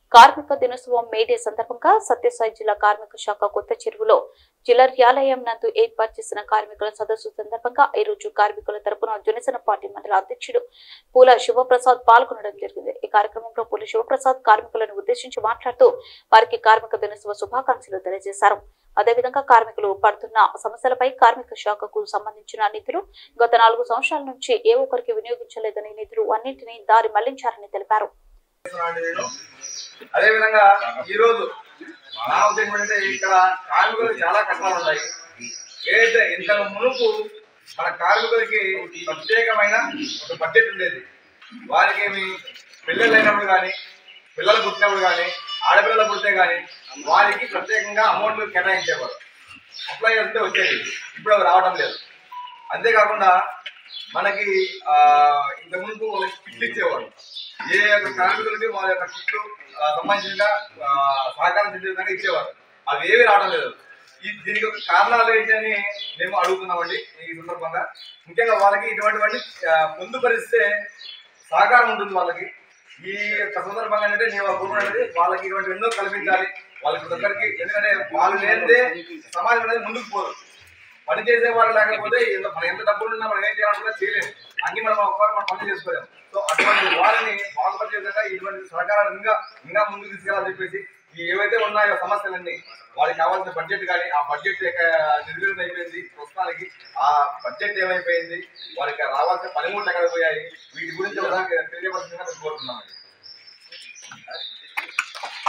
కార్మిక దినోత్సవం మేడే సందర్భంగా సత్యసాయి జిల్లా కార్మిక శాఖ కొత్త చెరువులో జిల్లార్యాలయం నందు ఏర్పాటు చేసిన కార్మికుల సదస్సు సందర్భంగా ఈ రోజు కార్మికుల తరపున జనసేన పార్టీ మండల అధ్యక్షుడు పూల శివప్రసాద్ పాల్గొనడం జరిగింది ఈ కార్యక్రమంలో పూల శివప్రసాద్ కార్మికులను ఉద్దేశించి మాట్లాడుతూ వారికి కార్మిక దినోత్సవ శుభాకాంక్షలు తెలియజేశారు అదేవిధంగా కార్మికులు పడుతున్న సమస్యలపై కార్మిక శాఖకు సంబంధించిన నిధులు గత నాలుగు సంవత్సరాల నుంచి ఏ ఒక్కరికి వినియోగించలేదని నిధులు అన్నింటినీ దారి మళ్లించారని తెలిపారు చేస్తున్నానండి నేను అదేవిధంగా ఈ రోజు నా ఉద్దేశం ఏంటంటే ఇక్కడ కార్మికులకు చాలా కష్టాలు ఉన్నాయి ఏదైతే ఇంత మునుపు మన కార్మికులకి ప్రత్యేకమైన ఒక బడ్జెట్ ఉండేది వారికి ఏమి పిల్లలు అయినప్పుడు కానీ పిల్లలు పుట్టినప్పుడు కానీ ఆడపిల్లలు పుడితే కానీ వారికి ప్రత్యేకంగా అమౌంట్ కేటాయించేవారు అప్లై చేస్తే వచ్చేది ఇప్పుడు అవి రావడం లేదు అంతేకాకుండా మనకి ఆ, ఇంతకు ముందు వాళ్ళకి కిట్లు ఇచ్చేవారు ఏ యొక్క కార్మికులకి వాళ్ళ యొక్క కిట్లు ఆ, సంబంధించిన ఆ, సహకారం చెందే విధంగా ఇచ్చేవారు అవి ఏవి రావడం లేదు ఈ దీనికి ఒక కారణాలు ఏంటి అని మేము అడుగుతున్నామండి ఈ సందర్భంగా ముఖ్యంగా వాళ్ళకి ఇటువంటివన్నీ ఆ, పొందుపరిస్తే సహకారం ఉంటుంది వాళ్ళకి ఈ యొక్క సందర్భంగా ఏంటంటే నేను గవర్నమెంట్ అనేది వాళ్ళకి ఇటువంటి ఎన్నో కల్పించాలి వాళ్ళకి దగ్గరికి ఎందుకంటే వాళ్ళు లేనిదే సమాజం అనేది ముందుకు పోదు పని చేసే వాళ్ళు లేకపోతే ఎంత- మనం ఎంత డబ్బులు ఉన్నా మనం ఏం చేయాలనుకున్నా చేయలేము అన్ని మనం ఒక్కరు మనం పని చేసుకోలేము సో అటువంటి వారిని బాగుపరిచే విధంగా ఇటువంటి సహకారాలు ఇంకా ఇంకా ముందుకు తీసుకెళ్ళాలని చెప్పేసి ఈ ఏవైతే ఉన్నాయో సమస్యలన్నీ వారికి కావాల్సిన బడ్జెట్ కానీ ఆ బడ్జెట్ నిర్వీర్యం అయిపోయింది ప్రస్తుతానికి ఆ బడ్జెట్ ఏమైపోయింది వారికి రావాల్సిన పనిముట్లు ఎక్కడ పోయాయి వీటి గురించి ఒకసారి తెలియవలసిందిగా మేము కోరుతున్నామండి